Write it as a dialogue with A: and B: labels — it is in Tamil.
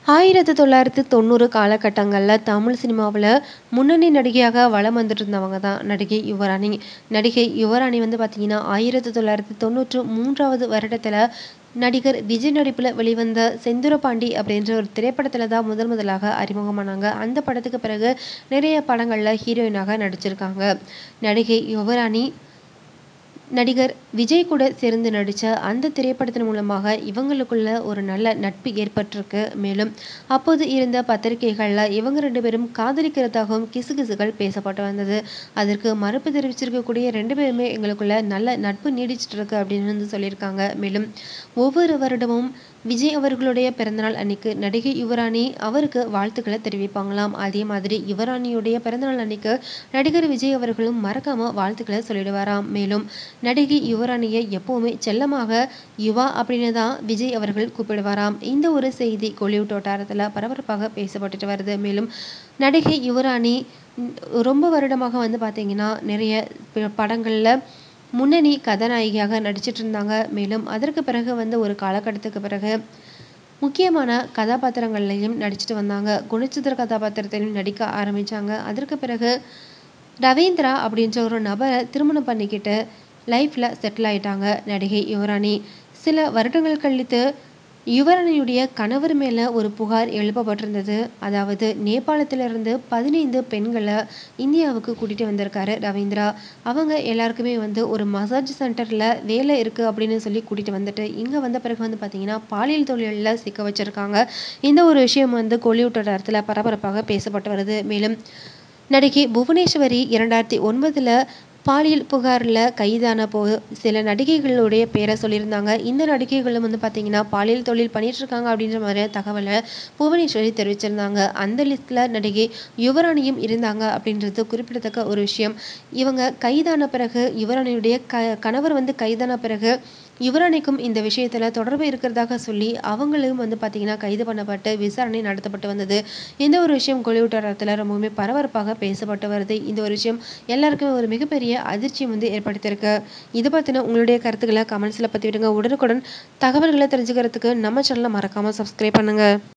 A: ஆயிரத்து தொள்ளாயிரத்து தொண்ணூறு காலகட்டங்களில் தமிழ் சினிமாவில் முன்னணி நடிகையாக வலம் வந்துட்டு இருந்தவங்க தான் நடிகை யுவராணி நடிகை யுவராணி வந்து பார்த்தீங்கன்னா ஆயிரத்து தொள்ளாயிரத்து தொண்ணூற்று மூன்றாவது வருடத்தில் நடிகர் விஜய் நடிப்பில் வெளிவந்த செந்துரபாண்டி அப்படின்ற ஒரு திரைப்படத்தில் தான் முதல் முதலாக அறிமுகமானாங்க அந்த படத்துக்கு பிறகு நிறைய படங்களில் ஹீரோயினாக நடிச்சிருக்காங்க நடிகை யுவராணி நடிகர் விஜய் கூட சேர்ந்து நடித்த அந்த திரைப்படத்தின் மூலமாக இவங்களுக்குள்ள ஒரு நல்ல நட்பு ஏற்பட்டிருக்கு மேலும் அப்போது இருந்த பத்திரிகைகளில் இவங்க ரெண்டு பேரும் காதலிக்கிறதாகவும் கிசுகிசுகள் பேசப்பட்டு வந்தது அதற்கு மறுப்பு தெரிவிச்சிருக்கக்கூடிய ரெண்டு பேருமே எங்களுக்குள்ள நல்ல நட்பு நீடிச்சிட்டு இருக்கு அப்படின்னு வந்து சொல்லியிருக்காங்க மேலும் ஒவ்வொரு வருடமும் விஜய் அவர்களுடைய பிறந்தநாள் அன்னைக்கு நடிகை யுவராணி அவருக்கு வாழ்த்துக்களை தெரிவிப்பாங்களாம் அதே மாதிரி யுவராணியுடைய பிறந்தநாள் அன்னைக்கு நடிகர் விஜய் அவர்களும் மறக்காம வாழ்த்துக்களை சொல்லிடுவாராம் மேலும் நடிகை யுவராணியை எப்பவுமே செல்லமாக யுவா அப்படின்னு தான் விஜய் அவர்கள் கூப்பிடுவாராம் இந்த ஒரு செய்தி கோலிவுட் வட்டாரத்தில் பரபரப்பாக பேசப்பட்டுட்டு வருது மேலும் நடிகை யுவராணி ரொம்ப வருடமாக வந்து பார்த்தீங்கன்னா நிறைய படங்களில் முன்னணி கதாநாயகியாக நடிச்சிட்டு இருந்தாங்க மேலும் அதற்கு பிறகு வந்து ஒரு காலகட்டத்துக்கு பிறகு முக்கியமான கதாபாத்திரங்கள்லையும் நடிச்சிட்டு வந்தாங்க குணச்சித்திர கதாபாத்திரத்திலையும் நடிக்க ஆரம்பித்தாங்க அதற்கு பிறகு ரவீந்திரா அப்படின்ற ஒரு நபரை திருமணம் பண்ணிக்கிட்டு லைஃப்பில் செட்டில் ஆயிட்டாங்க நடிகை யுவராணி சில வருடங்கள் கழித்து யுவரணியுடைய கணவர் மேலே ஒரு புகார் எழுப்பப்பட்டிருந்தது அதாவது நேபாளத்திலிருந்து பதினைந்து பெண்களை இந்தியாவுக்கு கூட்டிகிட்டு வந்திருக்காரு ரவீந்திரா அவங்க எல்லாருக்குமே வந்து ஒரு மசாஜ் சென்டரில் வேலை இருக்குது அப்படின்னு சொல்லி கூட்டிகிட்டு வந்துட்டு இங்கே வந்த பிறகு வந்து பார்த்தீங்கன்னா பாலியல் தொழிலில் சிக்க வச்சுருக்காங்க இந்த ஒரு விஷயம் வந்து கோலிவுட் வட்டாரத்தில் பரபரப்பாக பேசப்பட்டு வருது மேலும் நடிகை புவனேஸ்வரி இரண்டாயிரத்தி ஒன்பதில் பாலியல் புகாரில் கைதான போ சில நடிகைகளுடைய பேரை சொல்லியிருந்தாங்க இந்த நடிகைகளும் வந்து பார்த்தீங்கன்னா பாலியல் தொழில் பண்ணிகிட்ருக்காங்க அப்படின்ற மாதிரி தகவலை புவனேஸ்வரி தெரிவிச்சிருந்தாங்க அந்த லிஸ்ட்டில் நடிகை யுவராணியும் இருந்தாங்க அப்படின்றது குறிப்பிடத்தக்க ஒரு விஷயம் இவங்க கைதான பிறகு யுவராணியுடைய க கணவர் வந்து கைதான பிறகு யுவராணிக்கும் இந்த விஷயத்தில் தொடர்பு இருக்கிறதாக சொல்லி அவங்களும் வந்து பார்த்தீங்கன்னா கைது பண்ணப்பட்டு விசாரணை நடத்தப்பட்டு வந்தது இந்த ஒரு விஷயம் கோலிவுட் வட்டாரத்தில் ரொம்பவுமே பரபரப்பாக பேசப்பட்டு வருது இந்த ஒரு விஷயம் எல்லாருக்குமே ஒரு மிகப்பெரிய அதிர்ச்சியை வந்து ஏற்படுத்தியிருக்கு இதை பற்றின உங்களுடைய கருத்துக்களை கமெண்ட்ஸில் பற்றி விடுங்க உடனுக்குடன் தகவல்களை தெரிஞ்சுக்கிறதுக்கு நம்ம சேனலை மறக்காமல் சப்ஸ்கிரைப் பண்ணுங்கள்